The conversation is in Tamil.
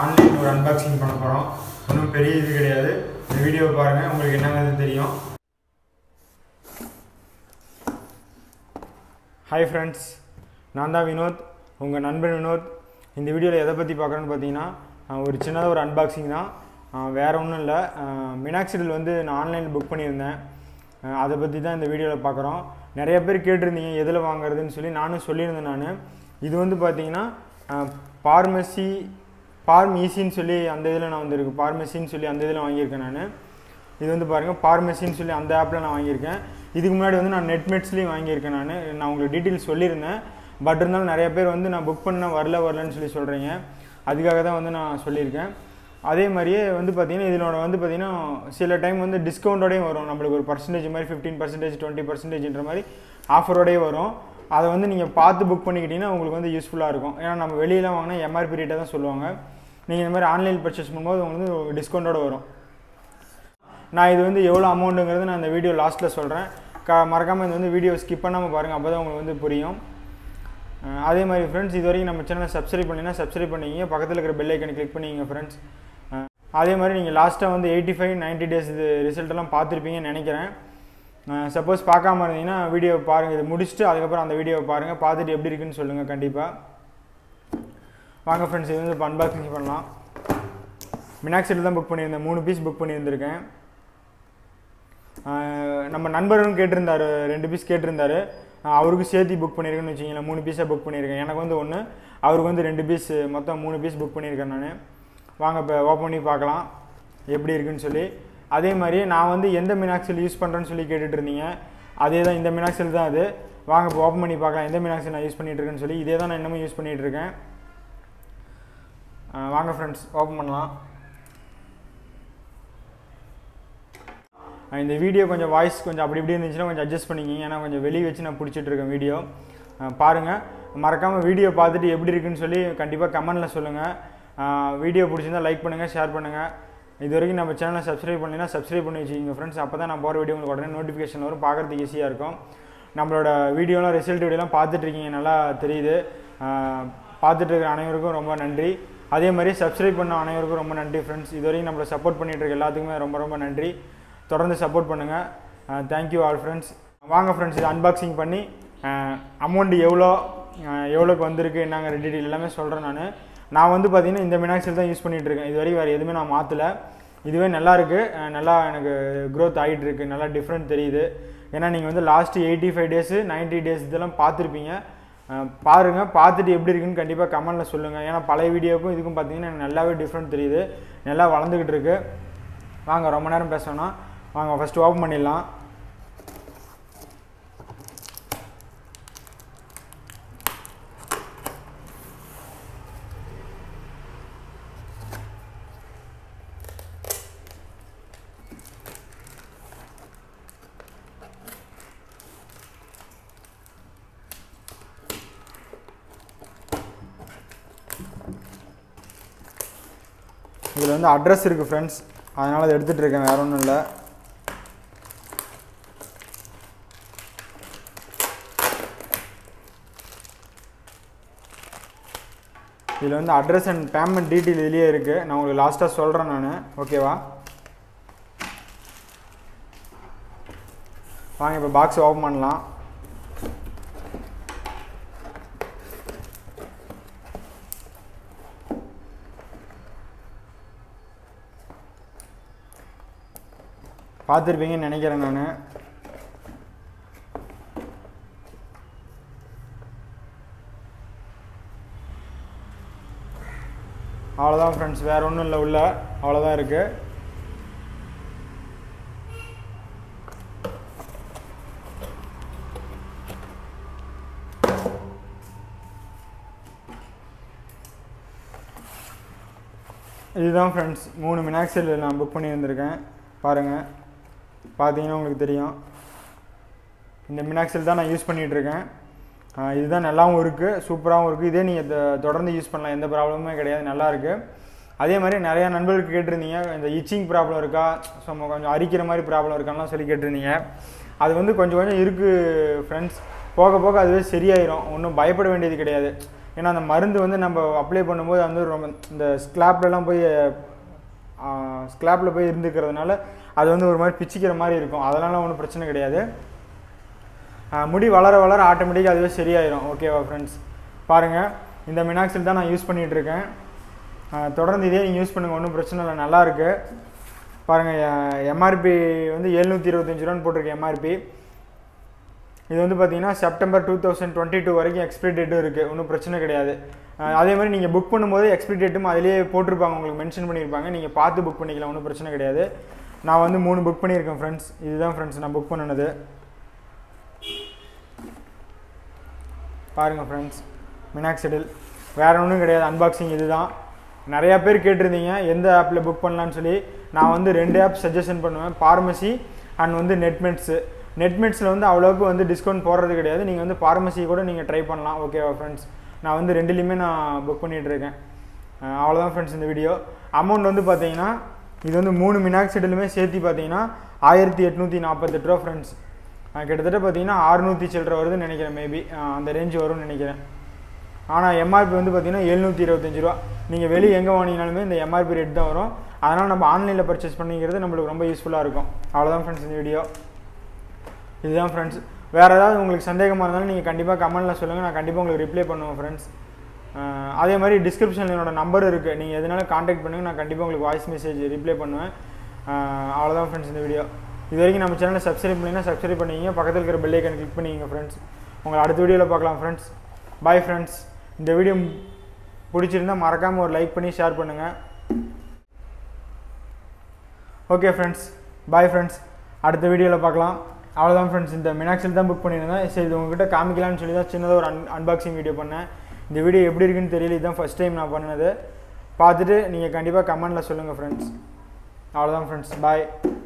ஆன்லைன் ஒரு அன்பாக்சிங் பண்ண போகிறோம் ஒன்றும் பெரிய இது கிடையாது இந்த வீடியோவை பாருங்கள் உங்களுக்கு என்னங்கிறது தெரியும் ஹாய் ஃப்ரெண்ட்ஸ் நான் தான் வினோத் உங்கள் நண்பன் வினோத் இந்த வீடியோவில் எதை பற்றி பார்க்குறேன்னு பார்த்தீங்கன்னா அஹ், ஒரு சின்னதாக ஒரு அன்பாக்சிங் தான் அஹ், வேற ஒன்றும் இல்லை மினாக்சிடில் வந்து நான் ஆன்லைனில் புக் பண்ணியிருந்தேன் அஹ், அதை பற்றி தான் இந்த வீடியோவில் பார்க்குறோம் நிறைய பேர் கேட்டிருந்தீங்க எதில் வாங்குறதுன்னு சொல்லி நானும் சொல்லியிருந்தேன் நான் இது வந்து பார்த்தீங்கன்னா பார்மசி பார்ம் ஈஸின்னு சொல்லி அந்த இதில் நான் வந்திருக்கு பார்மசின்னு சொல்லி அந்த இதில் வாங்கியிருக்கேன் நான் இது வந்து பாருங்கள் பார்மசின்னு சொல்லி அந்த ஆப்பில் நான் வாங்கியிருக்கேன் இதுக்கு முன்னாடி வந்து நான் நெட்மெட்ஸ்லேயும் வாங்கியிருக்கேன் நான் நான் உங்களுக்கு டீட்டெயில்ஸ் சொல்லியிருந்தேன் பட் இருந்தாலும் நிறைய பேர் வந்து நான் புக் பண்ண வரல வரலன்னு சொல்லி சொல்கிறீங்க அதுக்காக தான் வந்து நான் சொல்லியிருக்கேன் அதே மாதிரியே வந்து பார்த்தீங்கன்னா இதனோட வந்து பார்த்தீங்கன்னா சில டைம் வந்து டிஸ்கவுண்ட்டோடய வரும் நம்மளுக்கு ஒரு பர்சன்டேஜ் மாதிரி ஃபிஃப்டீன் பர்சன்டேஜ் டுவெண்ட்டி பர்சன்டேஜ்ன்ற மாதிரி ஆஃபரோடய வரும் அதை வந்து நீங்கள் பார்த்து புக் பண்ணிக்கிட்டீங்கன்னா உங்களுக்கு வந்து யூஸ்ஃபுல்லாக இருக்கும் ஏன்னா நம்ம வெளியெலாம் வாங்கினா எம்ஆர்பி ரேட்டை தான் சொல்லுவாங்க நீங்கள் இந்த மாதிரி ஆன்லைன் பர்ச்சேஸ் பண்ணும்போது உங்களுக்கு வந்து டிஸ்கவுண்ட்டோட வரும் நான் இது வந்து எவ்வளோ அமௌண்ட்டுங்கிறது நான் இந்த வீடியோ லாஸ்ட்டில் சொல்கிறேன் க மறக்காமல் இந்த வந்து வீடியோ ஸ்கிப் பண்ணாமல் பாருங்கள் அப்போ தான் உங்களுக்கு வந்து புரியும் அஹ் அதே மாதிரி ஃப்ரெண்ட்ஸ் இது வரைக்கும் நம்ம சேனலை சப்ஸ்கிரைப் பண்ணினா சப்ஸ்கிரைப் பண்ணிங்க பக்கத்தில் இருக்கிற பெல் ஐக்கனை கிளிக் பண்ணிங்க ஃப்ரெண்ட்ஸ் அதே மாதிரி நீங்கள் லாஸ்ட்டாக வந்து எயிட்டி ஃபைவ் நைன்ட்டி டேஸ் இது ரிசல்ட்டெல்லாம் பார்த்துருப்பீங்கன்னு நினைக்கிறேன் சப்போஸ் பார்க்காம இருந்தீங்கன்னா வீடியோ பாருங்கள் இது முடிச்சுட்டு அதுக்கப்புறம் அந்த வீடியோவை பாருங்கள் பார்த்துட்டு எப்படி இருக்குன்னு சொல்லுங்கள் கண்டிப்பாக வாங்க ஃப்ரெண்ட்ஸ் இது வந்து இப்போ அன்பாக்சிங் பண்ணலாம் மினாக்சில் தான் புக் பண்ணியிருந்தேன் மூணு பீஸ் புக் பண்ணியிருந்திருக்கேன் ஆஹ் நம்ம நண்பரும் கேட்டிருந்தாரு ரெண்டு பீஸ் கேட்டிருந்தாரு ஆஹ் அவருக்கு சேர்த்து புக் பண்ணியிருக்கேன்னு வச்சிங்களேன் மூணு பீஸாக புக் பண்ணியிருக்கேன் எனக்கு வந்து ஒன்று அவருக்கு வந்து ரெண்டு பீஸ் மொத்தம் மூணு பீஸ் புக் பண்ணியிருக்கேன் நான் வாங்க இப்போ ஓப்பன் பண்ணி பார்க்கலாம் எப்படி இருக்குன்னு சொல்லி அதே மாதிரி நான் வந்து எந்த மினாக்சில் யூஸ் பண்ணுறேன்னு சொல்லி கேட்டுட்டு இருந்தீங்க அதே தான் இந்த மினாக்சில் தான் அது வாங்க இப்போ ஓப்பன் பண்ணி பார்க்கலாம் எந்த மினாக்சில் நான் யூஸ் பண்ணிட்டு இருக்கேன்னு சொல்லி இதே தான் நான் இன்னமும் யூஸ் பண்ணிட்டு இருக்கேன் ஆஹ் வாங்க ஃப்ரெண்ட்ஸ் ஓப்பன் பண்ணலாம் அஹ் இந்த வீடியோ கொஞ்சம் வாய்ஸ் கொஞ்சம் அப்படி இப்படி இருந்துச்சுன்னா கொஞ்சம் அட்ஜஸ்ட் பண்ணிக்கிங்க ஏன்னா கொஞ்சம் வெளியே வச்சு நான் பிடிச்சிட்டு இருக்கேன் வீடியோ பாருங்கள் மறக்காமல் வீடியோ பார்த்துட்டு எப்படி இருக்குன்னு சொல்லி கண்டிப்பாக கமெண்டில் சொல்லுங்கள் வீடியோ பிடிச்சிருந்தா லைக் பண்ணுங்கள் ஷேர் பண்ணுங்கள் இது வரைக்கும் நம்ம சேனலை சப்ஸ்கிரைப் பண்ணினா சப்ஸ்கிரைப் பண்ணி வச்சுக்கிங்க ஃப்ரெண்ட்ஸ் அப்போ தான் நான் போகிற வீடியோ உங்களுக்கு உடனே நோட்டிஃபிகேஷன் வரும் பார்க்குறதுக்கு ஈஸியாக இருக்கும் நம்மளோட வீடியோலாம் ரிசல்ட் வீடியோலாம் பார்த்துட்டு இருக்கீங்க நல்லா தெரியுது அஹ் பார்த்துட்டு இருக்கிற அனைவருக்கும் ரொம்ப நன்றி அதே மாதிரி சப்ஸ்கிரைப் பண்ண அனைவருக்கும் ரொம்ப நன்றி ஃப்ரெண்ட்ஸ் இது வரைக்கும் நம்மளை சப்போர்ட் பண்ணிட்டு இருக்க எல்லாத்துக்குமே ரொம்ப ரொம்ப நன்றி தொடர்ந்து சப்போர்ட் பண்ணுங்கள் தேங்க்யூ ஆல் ஃப்ரெண்ட்ஸ் வாங்க ஃப்ரெண்ட்ஸ் இது அன்பாக்சிங் பண்ணி அமௌண்ட் எவ்வளோ அஹ் எவ்வளோக்கு வந்திருக்கு என்னங்கிற டீட்டெயில் எல்லாமே சொல்கிறேன் நான் நான் வந்து பார்த்தீங்கன்னா இந்த மினாக்சில் தான் யூஸ் பண்ணிகிட்டு இருக்கேன் இது வரைக்கும் வேறு எதுவுமே நான் மாற்றலை இதுவே நல்லா இருக்குது அஹ் நல்லா எனக்கு க்ரோத் ஆகிட்டு இருக்கு நல்லா டிஃப்ரெண்ட் தெரியுது ஏன்னா நீங்கள் வந்து last eighty five days ninety days இதெல்லாம் பார்த்துருப்பீங்க அஹ் பாருங்க பார்த்துட்டு எப்படி இருக்குன்னு கண்டிப்பாக கமெண்ட்டில் சொல்லுங்கள் ஏன்னா பழைய வீடியோக்கும் இதுக்கும் பார்த்தீங்கன்னா எனக்கு நல்லாவே டிஃப்ரெண்ட் தெரியுது நல்லா வளர்ந்துக்கிட்டு இருக்கு வாங்க ரொம்ப நேரம் பேசணும்னா வாங்க ஃபஸ்ட்டு ஓப்பன் பண்ணிடலாம் இதில் வந்து அட்ரஸ் இருக்குது ஃப்ரெண்ட்ஸ் அதனால் அதை எடுத்துகிட்டு இருக்கேன் வேற ஒன்றும் இல்லை இதில் வந்து அட்ரஸ் அண்ட் பேமெண்ட் டீட்டெயில் இதுலேயே இருக்குது நான் உங்களுக்கு லாஸ்ட்டாக சொல்கிறேன் நான் ஓகேவா வாங்க இப்போ பாக்ஸ் ஓப்பன் பண்ணலாம் பார்த்துருப்பீங்கன்னு நினைக்கிறேன் நான் அவ்வளோதான் ஃப்ரெண்ட்ஸ் வேறு ஒன்றும் இல்லை உள்ள அவ்வளோதான் இருக்குது இதுதான் ஃப்ரெண்ட்ஸ் மூணு மினாக்சல் நான் புக் பண்ணியிருந்திருக்கேன் பாருங்கள் பார்த்தீங்கன்னா உங்களுக்கு தெரியும் இந்த மினாக்சல் தான் நான் யூஸ் பண்ணிகிட்டு இருக்கேன் ஆஹ் இதுதான் நல்லாவும் இருக்குது சூப்பராகவும் இருக்குது இதே நீங்கள் தொடர்ந்து யூஸ் பண்ணலாம் எந்த ப்ராப்ளமுமே கிடையாது நல்லா இருக்குது அதே மாதிரி நிறையா நண்பர்களுக்கு கேட்டிருந்தீங்க இந்த இச்சிங் ப்ராப்ளம் இருக்கா சும்மா கொஞ்சம் அரிக்கிற மாதிரி ப்ராப்ளம் இருக்கான்லாம் சொல்லி கேட்டிருந்தீங்க அது வந்து கொஞ்சம் கொஞ்சம் இருக்குது ஃப்ரெண்ட்ஸ் போக போக அதுவே சரியாயிரும் ஒன்றும் பயப்பட வேண்டியது கிடையாது ஏன்னா அந்த மருந்து வந்து நம்ம அப்ளை பண்ணும்போது அது வந்து ரொம்ப இந்த ஸ்கிளாப்லலாம் போய் ஸ்கிளாப்பில் போய் இருந்துக்கிறதுனால அது வந்து ஒரு மாதிரி பிச்சிக்கிற மாதிரி இருக்கும் அதெல்லாம் ஒன்றும் பிரச்சனை கிடையாது ஆஹ் முடி வளர வளர ஆட்டோமேட்டிக்காக அதுவே சரியாயிரும் ஓகேவா ஃப்ரெண்ட்ஸ் பாருங்கள் இந்த மினாக்சில் தான் நான் யூஸ் பண்ணிகிட்டு இருக்கேன் ஆஹ் தொடர்ந்து இதே நீங்கள் யூஸ் பண்ணுங்கள் ஒன்றும் பிரச்சனை இல்லை நல்லா இருக்கு பாருங்கள் எம்ஆர்பி வந்து எழுநூற்றி இருபத்தஞ்சி ரூபான்னு போட்டிருக்கு எம்ஆர்பி இது வந்து பார்த்தீங்கன்னா September two thousand twenty two வரைக்கும் எக்ஸ்பிரி டேட்டும் இருக்குது ஒன்றும் பிரச்சனை கிடையாது அஹ் அதே மாதிரி நீங்கள் புக் பண்ணும்போது எக்ஸ்பிரி டேட்டும் அதிலேயே போட்டிருப்பாங்க உங்களுக்கு மென்ஷன் பண்ணியிருப்பாங்க நீங்கள் பார்த்து புக் பண்ணிக்கலாம் ஒன்றும் பிரச்சனை கிடையாது நான் வந்து மூணு புக் பண்ணியிருக்கேன் ஃப்ரெண்ட்ஸ் இதுதான் ஃப்ரெண்ட்ஸ் நான் புக் பண்ணினது பாருங்கள் ஃப்ரெண்ட்ஸ் மினாக்சிடில் வேறு ஒன்றும் கிடையாது அன்பாக்சிங் இதுதான் நிறையா பேர் கேட்டிருந்தீங்க எந்த ஆப்பில் புக் பண்ணலான்னு சொல்லி நான் வந்து ரெண்டு ஆப் சஜஷன் பண்ணுவேன் பார்மசி அண்ட் வந்து நெட்மெட்ஸு நெட்மெட்ஸில் வந்து அவ்வளோக்கு வந்து டிஸ்கவுண்ட் போடுறது கிடையாது நீங்கள் வந்து பார்மசி கூட நீங்கள் ட்ரை பண்ணலாம் ஓகேவா ஃப்ரெண்ட்ஸ் நான் வந்து ரெண்டுலேயுமே நான் புக் பண்ணிகிட்டு இருக்கேன் அஹ் அவ்வளோதான் ஃப்ரெண்ட்ஸ் இந்த வீடியோ அமௌண்ட் வந்து பார்த்தீங்கன்னா இது வந்து மூணு மினாக்சிடிலுமே சேர்த்து பார்த்தீங்கன்னா ஆயிரத்தி எட்நூற்றி நாற்பத்தெட்டு ரூபா ஃப்ரெண்ட்ஸ் கிட்டத்தட்ட பார்த்தீங்கன்னா அறுநூற்றி சில்லற வருதுன்னு நினைக்கிறேன் மேபி அந்த ரேஞ்ச் வரும்னு நினைக்கிறேன் ஆனால் எம்ஆர்பி வந்து பார்த்தீங்கன்னா எழுநூற்றி இருபத்தஞ்சி ரூபா நீங்கள் வெளியே எங்கே வாங்கினாலுமே இந்த எம்ஆர்பி ரேட் தான் வரும் அதனால் நம்ம ஆன்லைனில் பர்ச்சேஸ் பண்ணிக்கிறது நம்மளுக்கு ரொம்ப யூஸ்ஃபுல்லாக இருக்கும் அவ்வளோதான் ஃப்ரெண்ட்ஸ் இந்த வீடியோ இதுதான் ஃப்ரெண்ட்ஸ் வேறு ஏதாவது உங்களுக்கு சந்தேகமாக இருந்தாலும் நீங்கள் கண்டிப்பாக கமெண்ட்டில் சொல்லுங்கள் நான் கண்டிப்பாக உங்களுக்கு ரிப்ளை பண்ணுவேன் ஃப்ரெண்ட்ஸ் அதே மாதிரி டிஸ்கிரிப்ஷனில் என்னோட நம்பர் இருக்குது நீங்கள் எதனாலும் காண்டாக்ட் பண்ணுங்கள் நான் கண்டிப்பாக உங்களுக்கு வாய்ஸ் மெசேஜ் ரிப்ளை பண்ணுவேன் அஹ் அவ்வளோதான் ஃப்ரெண்ட்ஸ் இந்த வீடியோ இது வரைக்கும் நம்ம சேனலை சப்ஸ்கிரைப் பண்ணிங்கன்னா சப்ஸ்கிரைப் பண்ணிக்கிங்க பக்கத்தில் இருக்கிற பெல் ஐக்கன் கிளிக் பண்ணிக்கிங்க ஃப்ரெண்ட்ஸ் உங்களை அடுத்த வீடியோவில் பார்க்கலாம் ஃப்ரெண்ட்ஸ் பாய் ஃப்ரெண்ட்ஸ் இந்த வீடியோ பிடிச்சிருந்தா மறக்காமல் ஒரு லைக் பண்ணி ஷேர் பண்ணுங்கள் ஓகே ஃப்ரெண்ட்ஸ் பாய் ஃப்ரெண்ட்ஸ் அடுத்த வீடியோவில் பார்க்கலாம் அவ்வளோதான் ஃப்ரெண்ட்ஸ் இந்த மினாக்சில் தான் புக் பண்ணியிருந்தேன் சரி இது உங்ககிட்ட காமிக்கலாம்னு சொல்லி தான் சின்னதாக ஒரு அன் அன்பாக்சிங் வீடியோ பண்ணேன் இந்த வீடியோ எப்படி இருக்குன்னு தெரியல இதுதான் ஃபஸ்ட் டைம் நான் பண்ணது பார்த்துட்டு நீங்கள் கண்டிப்பாக கமெண்டில் சொல்லுங்கள் ஃப்ரெண்ட்ஸ் அவ்வளோதான் ஃப்ரெண்ட்ஸ் பாய்